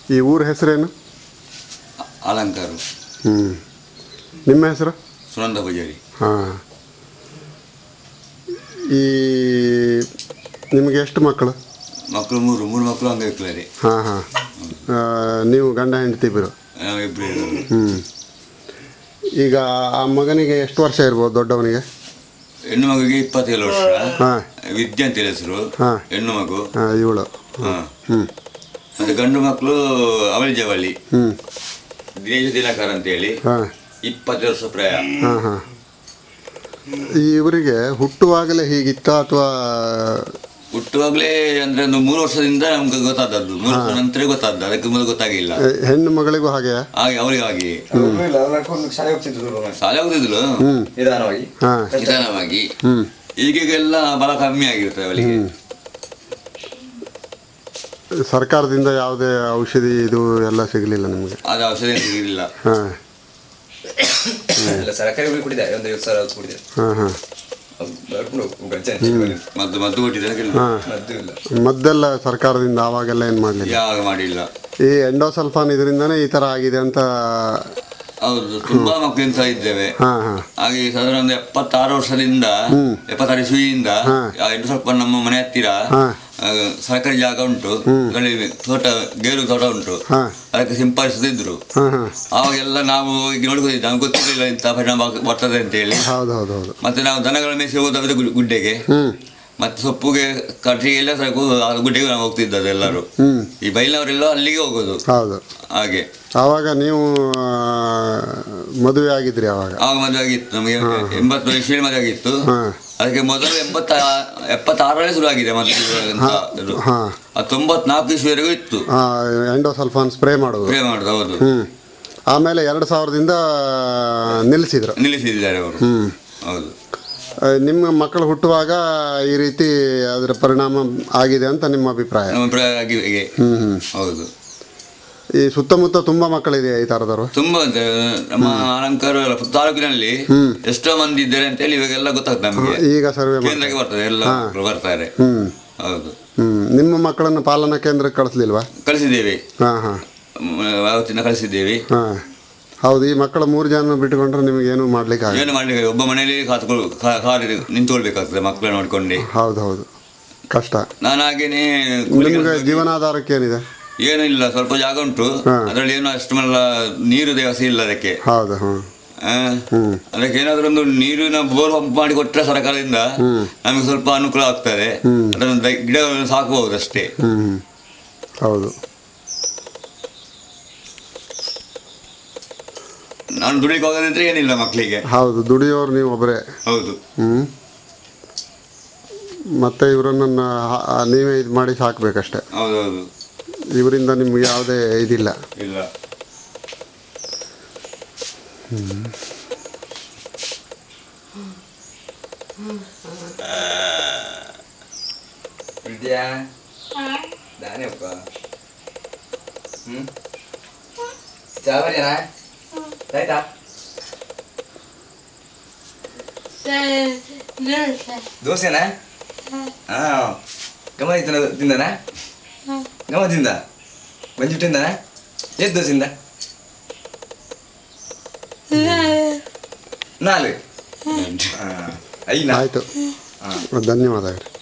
ಈ ಊರ ಹೆಸರೇನು ಅಲಂಕಾರ ಹ್ಞೂ ನಿಮ್ಮ ಹೆಸರು ಸುನಂದ ಪೂಜಾರಿ ಹಾಂ ಈ ನಿಮಗೆ ಎಷ್ಟು ಮಕ್ಕಳು ಮಕ್ಕಳು ಮೂರು ಮೂರು ಮಕ್ಕಳು ಅಂಗವಿಕಲರಿ ಹಾಂ ಹಾಂ ನೀವು ಗಂಡ ಹೆಂಡತಿ ಇಬ್ಬರು ನಾವು ಇಬ್ಬರು ಇರೋದು ಹ್ಞೂ ಈಗ ಆ ಮಗನಿಗೆ ಎಷ್ಟು ವರ್ಷ ಇರ್ಬೋದು ದೊಡ್ಡವನಿಗೆ ಹೆಣ್ಣು ಮಗುಗೆ ಇಪ್ಪತ್ತೇಳು ವರ್ಷ ಹಾಂ ವಿದ್ಯೆ ಅಂತ ಹೇಳಿ ಹೆಸರು ಹಾ. ಹೆಣ್ಣು ಮಗು ಹಾಂ ಇವಳು ಹಾ. ಹ್ಞೂ ಮತ್ತೆ ಗಂಡು ಮಕ್ಕಳು ಅವಳಿ ಜವಳಿ ಹ್ಞೂ ದಿನೇಶ ದಿನಕರ್ ಅಂತೇಳಿ ಹಾಂ ಇಪ್ಪತ್ತು ವರ್ಷ ಪ್ರಾಯ ಹಾಂ ಹಾಂ ಇವರಿಗೆ ಹುಟ್ಟುವಾಗಲೇ ಹೀಗಿತ್ತ ಅಥವಾ ಹುಟ್ಟುವಾಗಲೇ ಅಂದ್ರೆ ಒಂದು ಮೂರು ವರ್ಷದಿಂದ ನಮ್ಗೆ ಗೊತ್ತಾದದ್ದು ಮೂರು ವರ್ಷ ನಂತರ ಗೊತ್ತಾದ್ದು ಅದಕ್ಕೆ ಮೊದಲು ಗೊತ್ತಾಗಿಲ್ಲ ಹೆಣ್ಣು ಮಗಳಿಗೂ ಹಾಗೆಯಾ ಹಾಗೆ ಅವರಿಗೆ ಹಾಗೆ ಶಾಲೆ ಹೋಗ್ತಿದ್ರು ಶಾಲೆ ಹೋಗುದಿದ್ಲು ಹ್ಞೂ ನಿಧಾನವಾಗಿ ಹಾಂ ನಿಧಾನವಾಗಿ ಹ್ಞೂ ಈಗೀಗೆಲ್ಲ ಬಲ ಕಮ್ಮಿ ಆಗಿರುತ್ತೆ ಅವಳಿಗೆ ಸರ್ಕಾರದಿಂದ ಯಾವುದೇ ಔಷಧಿ ಇದು ಎಲ್ಲ ಸಿಗಲಿಲ್ಲ ನಿಮಗೆ ಅದು ಔಷಧಿ ಸಿಗಲಿಲ್ಲ ಹಾಂ ಎಲ್ಲ ಸರ್ಕಾರಿ ಗುಳಿ ಕುಡಿದೆ ಒಂದು ಐವತ್ತು ಸಾವಿರ ಔಷಧಿ ಕುಡಿದೆ ಹಾಂ ಹಾಂ ಅದು ಬರ್ಕೊಂಡು ಹೋಗು, ಗಂಜಿ ಮದ್ದು ಮದ್ದು ಕೊಟ್ಟಿದ್ದಾರೆ ಕೇಳಿದ್ರು. ಹಾಂ ಮದ್ದು ಇಲ್ಲ ಮದ್ದೆಲ್ಲ ಸರ್ಕಾರದಿಂದ ಆವಾಗೆಲ್ಲ ಏನು ಮಾಡಲಿಲ್ಲ ಯಾವಾಗ ಮಾಡಿಲ್ಲ ಈ ಎಂಡೋಸಲ್ಫಾನ್ ಇದರಿಂದನೇ ಈ ಥರ ಆಗಿದೆ ಅಂತ ಹೌದು ತುಂಬಾ ಮಕ್ಕಳು ಎಂತ ಇದ್ದೇವೆ ಹಾಂ ಹಾಂ ಹಾಗೆ ಸಾಧಾರಣ ಒಂದು ಎಪ್ಪತ್ತಾರು ವರ್ಷದಿಂದ ಎಪ್ಪತ್ತಾರು ಇಸುವಿಯಿಂದ ಎಂಟು ಸ್ವಲ್ಪ ನಮ್ಮ ಮನೆ ಹತ್ತಿರ ಹಾಂ ಆ, ಸರ್ಕಾರಿ ಜಾಗ ಉಂಟು ಅದರಲ್ಲಿ ತೋಟ ಗೇರು ತೋಟ ಉಂಟು ಹಾಂ ಅದಕ್ಕೆ ಸಿಂಪಡಿಸುತ್ತಿದ್ರು ಹಾಂ ಹಾಂ ಆವಾಗೆಲ್ಲ ನಾವು ಈಗ ನೋಡ್ಕೋದಿದ್ದು ನಮ್ಗೆ ಗೊತ್ತಿರಲಿಲ್ಲ ಇಂಥ ಪರಿಣಾಮ ಆಗ್- ಬರ್ತದೆ ಅಂತೇಳಿ ಹೌದು ಹೌದು ಹೌದು ಮತ್ತೆ ನಾವು ದನಗಳ ಮೇಸಿ ಹೋದದ್ದು ಗು- ಗುಡ್ಡೆಗೆ ಹ್ಞೂ ಮತ್ತೆ ಸೊಪ್ಪುಗೆ ಕಟ್ಟಿಗೆ ಎಲ್ಲ ಸಾಕು ಆ ಗುಡ್ಡೆಗೆ ನಾವು ಹೋಗ್ತಿದ್ದದ್ದು ಎಲ್ಲರೂ ಹ್ಞೂ ಈ ಬೈಲಿನವರೆಲ್ಲ ಅಲ್ಲಿಗೆ ಹೋಗೋದು ಹೌದು ಹಾಗೆ ಆವಾಗ ನೀವು ಆ, ಮದುವೆ ಆಗಿದ್ರಿ ಆವಾಗ ಆವಾಗ ಮದುವೆ ಆಗಿತ್ತು ನಮಗೆ ಎಂಬತ್ತು ಇಸ್ವಿಯಲ್ಲಿ ಮದುವೆ ಆಗಿತ್ತು ಹಾಂ ಅದಕ್ಕೆ ಮೊದಲು ಎಂಬತ್ತ ಎಪ್ಪತ್ತಾರರಲ್ಲಿ ಶುರು ಆಗಿದೆ ಮತ್ತೆ ಅಂತ ಇದು. ಹಾಂ ಆ ತೊಂಬತ್ನಾಲ್ಕು ಇಸ್ವಿವರೆಗೂ ಇತ್ತು ಎಂಡೋಸಲ್ಫಾನ್ ಸ್ಪ್ರೇ ಮಾಡೋದು ಪ್ರೇ ಮಾಡುದು ಹೌದು ಹ್ಞೂ ಆಮೇಲೆ ಎರಡು ಸಾವಿರದಿಂದ ನಿಲ್ಲಿಸಿದ್ರು ನಿಲ್ಲಿಸಿದ್ದಾರೆ ಅವರು ಹ್ಞೂ ಹೌದು ನಿಮ್ಮ ಮಕ್ಕಳು ಹುಟ್ಟುವಾಗ ಈ ರೀತಿ ಅದರ ಪರಿಣಾಮ ಆಗಿದೆ ಅಂತ ನಿಮ್ಮ ಅಭಿಪ್ರಾಯ ನಮ್ಮ ಪ್ರಾಯ ಆಗಿ- ಹೀಗೆ. ಹ್ಞೂ ಹ್ಞೂ ಹೌದು ಈ ಸುತ್ತಮುತ್ತ ತುಂಬ ಮಕ್ಕಳಿದೆ ಈ ಥರದವರು ತುಂಬಾ ಇದೆ. ನಮ್ಮ ಅಲಂಕಾರ ತಾಲೂಕಿನಲ್ಲಿ ಎಷ್ಟೋ ಮಂದಿ ಇದ್ದಾರೆ ಅಂತೇಳಿ ಇವಾಗೆಲ್ಲ ಗೊತ್ತಾಗ್ತದೆ ನಮಗೆ ಈಗ ಸರ್ವೆ ಮಾಡಿ ಕೇಂದ್ರಕ್ಕೆ ಬರ್ತದೆ ಎಲ್ಲ ಮಕ್ಕಳು ಬರ್ತಾರೆ ಹ್ಞೂ ಹೌದು ಹ್ಞೂ ನಿಮ್ಮ ಮಕ್ಕಳನ್ನು ಪಾಲನಾ ಕೇಂದ್ರಕ್ಕೆ ಕಳಿಸ್ಲಿಲ್ವಾ ಕಳಿಸಿದ್ದೇವೆ ಹಾಂ ಹಾಂ ಅವತ್ತಿನ ಕಳಿಸಿದ್ದೇವೆ ಹಾಂ ಹೌದು ಈ ಮಕ್ಕಳ ಮೂರು ಜನ ಬಿಟ್ಟುಕೊಂಡ್ರೆ ನಿಮಗೇನು ಮಾಡ್ಲಿಕ್ಕೆ ಆಗಲ್ಲ ಏನು ಮಾಡ್ಲಿಕ್ಕೆ ಒಬ್ಬ ಮನೆಯಲ್ಲಿ ಕಾತ್ಕೊಳ್ ಕಾ- ಕಾರಿ ನಿಂತ್ಕೊಳ್ಬೇಕಾಗ್ತದೆ ಮಕ್ಕಳನ್ನ ನೋಡ್ಕೊಂಡು ಹೌದು ಹೌದು ಕಷ್ಟ ನಾನು ಹಾಗೇನೆ ಕೂಲಿ ನಿಮಗೆ ಕೆಲ್ಸಕ್ಕೆ- ಜೀವನಾಧಾರಕ್ಕೆ ಏನಿದೆ ಏನು ಇಲ್ಲ ಸ್ವಲ್ಪ ಜಾಗ ಉಂಟು ಹಾ. ಅದರಲ್ಲಿ ಏನು ಅಷ್ಟು ಮಲ್ಲ ನೀರು ದೇವಸ್ಥೆ ಇಲ್ಲ ಅದಕ್ಕೆ ಹೌದು ಹ್ಞೂ ಆ, ಹ್ಞೂ ಅದಕ್ಕೆ ಏನಾದ್ರೂ ಒಂದು ನೀರಿನ ಬೋರ್ ಪಂಪ್ ಮಾಡಿ ಕೊಟ್ಟರೆ ಸರ್ಕಾರದಿಂದ ನಮಗೆ ಸ್ವಲ್ಪ ಅನುಕೂಲ ಆಗ್ತದೆ ಅದನ್ನು ದ- ಗಿಡಗಳನ್ನು ಸಾಕಬಹುದು ಅಷ್ಟೇ ಹ್ಞೂ ಹ್ಞೂ ಹೌದು ನಾನು ದುಡಿಗೆ ಹೋಗೋದಿದ್ರೆ ಏನಿಲ್ಲ ಮಕ್ಕಳಿಗೆ ಹೌದು ದುಡಿಯೋರು ನೀವು ಒಬ್ಬರೇ ಹೌದು ಹ್ಞೂ ಮತ್ತೆ ಇವರನ್ನು ನೀವೇ ಇದು ಮಾಡಿ ಸಾಕಬೇಕಷ್ಟೆ ಹೌದೌದು ಇವರಿಂದ ನಿಮ್ಗೆ ಯಾವುದೇ ಇದಿಲ್ಲ ಇಲ್ಲ ವಿದ್ಯಾ ದಾನೆ ಅಪ್ಪ ಹ್ಞೂ ಚಾ ಬರೀನಾ ಆಯ್ತಾ ದೋಸೆನಾ ಹಾಂ ಗಮ ತಿನ್ನ ತಿಂದನಾ ಗಮ ತಿಂದ ಮಂಜು ತಿಂದನಾ ಎಷ್ಟು ದೋಸೆಯಿಂದ ನಾಲ್ಕು ಹಾಂ ಐನಾ ಆಯಿತು ಧನ್ಯವಾದಗಳು